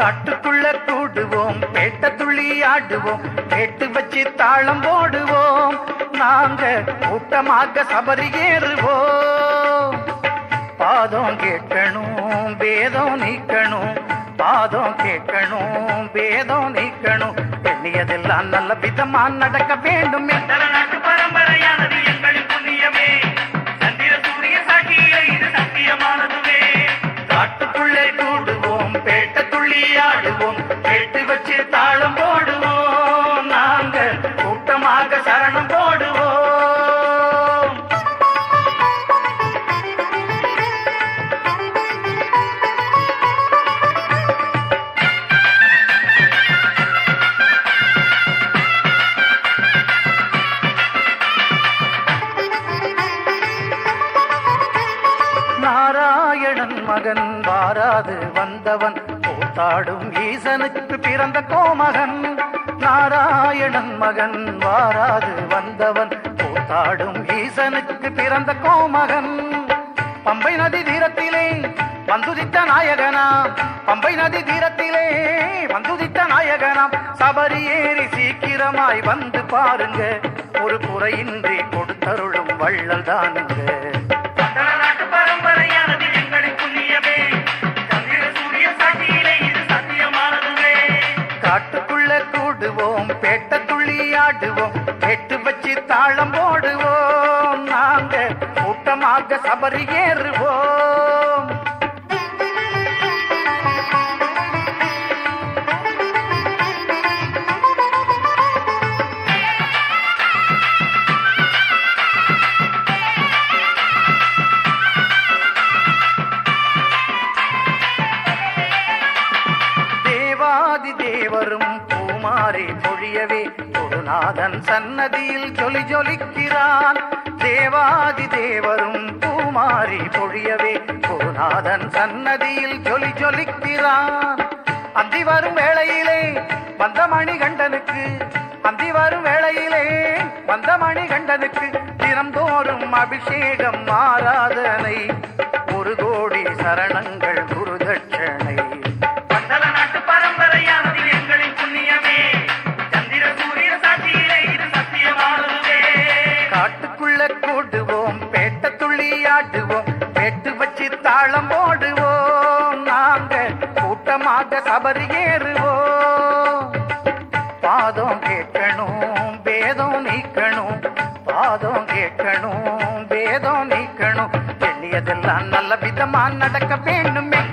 காட்டுக்குள்ள கூடுவோம் பேட்ட துள்ளி ஆடுவோம் பேட்டு வச்சு தாளம் போடுவோம் நாங்க கூட்டமாக சபரி ஏறுவோம் பாதம் கேட்கணும் வேதம் நீக்கணும் பாதம் கேட்கணும் வேதம் நீக்கணும் எண்ணியதெல்லாம் நல்ல விதமா நடக்க வேண்டும் நாட்டு பரம்பரையானது எங்களின் புண்ணியமே சந்திர சூரிய சாட்சியிலே இது சத்தியமானதுவே காட்டுக்குள்ளே கூடுவோம் பேட்ட துள்ளி ஆடுவோம் பேட்டு வச்சு தாளம் போடுவோம் நாங்க கூட்டமாக சரணம் போடுவோம் நாராயணன் மகன் வாராது வந்தவன் கூத்தாடும் ஈசனுக்கு பிறந்த கோமகன் நாராயணன் மகன் வாராது வந்தவன் கூத்தாடும் ஈசனுக்கு பிறந்த கோமகன் பம்பை நதி தீரத்திலே வந்துதித்த நாயகனாம் பம்பை நதி தீரத்திலே வந்துதித்த நாயகனாம் சபரி ஏறி சீக்கிரமாய் வந்து பாருங்க ஒரு குறையின்றி கொடுத்தருளும் வள்ளல் தானுங்க நாட்டு பரம்பரையானது எங்களின் புண்ணியமே சந்திர சூரிய சாட்சியிலே இது சத்தியமானதுவே காட்டுக்குள்ள கூடுவோம் பேட்ட துள்ளி ஆடுவோம் பேட்டு வச்சு தாளம் போடுவோம் நாங்க கூட்டமாக சபரி ஏறுவோம் தேவாதி தேவரும் பூமாரி பொழியவே குருநாதன் சன்னதியில் ஜொலி ஜொலிக்கிறான் தேவாதி தேவரும் பூமாரி பொழியவே குருநாதன் சன்னதியில் ஜொலி ஜொலிக்கிறான் அந்தி வரும் வேளையிலே வந்த மணிகண்டனுக்கு அந்தி வரும் வேளையிலே வந்த மணிகண்டனுக்கு தினம்தோறும் அபிஷேகம் ஆராதனை ஒரு கோடி சரணங்கள் குருதட்சணை மண்டல நாட்டு பரம்பரையானது எங்களின் புண்ணியமே சந்திர சூரிய சாட்சியிலே இது சத்தியமானதுவே காட்டுக்குள்ள கூடுவோம் பேட்ட துள்ளி ஆடுவோம் பேட்டு வச்சு தாளம் போடுவோம் நாங்க கூட்டமாக சபரி ஏறுவோம் பாதம் கேட்கணும் வேதம் நீக்கணும் பாதம் கேட்கணும் வேதம் நீக்கணும் எண்ணியதெல்லாம் நல்ல விதமா நடக்க வேண்டுமே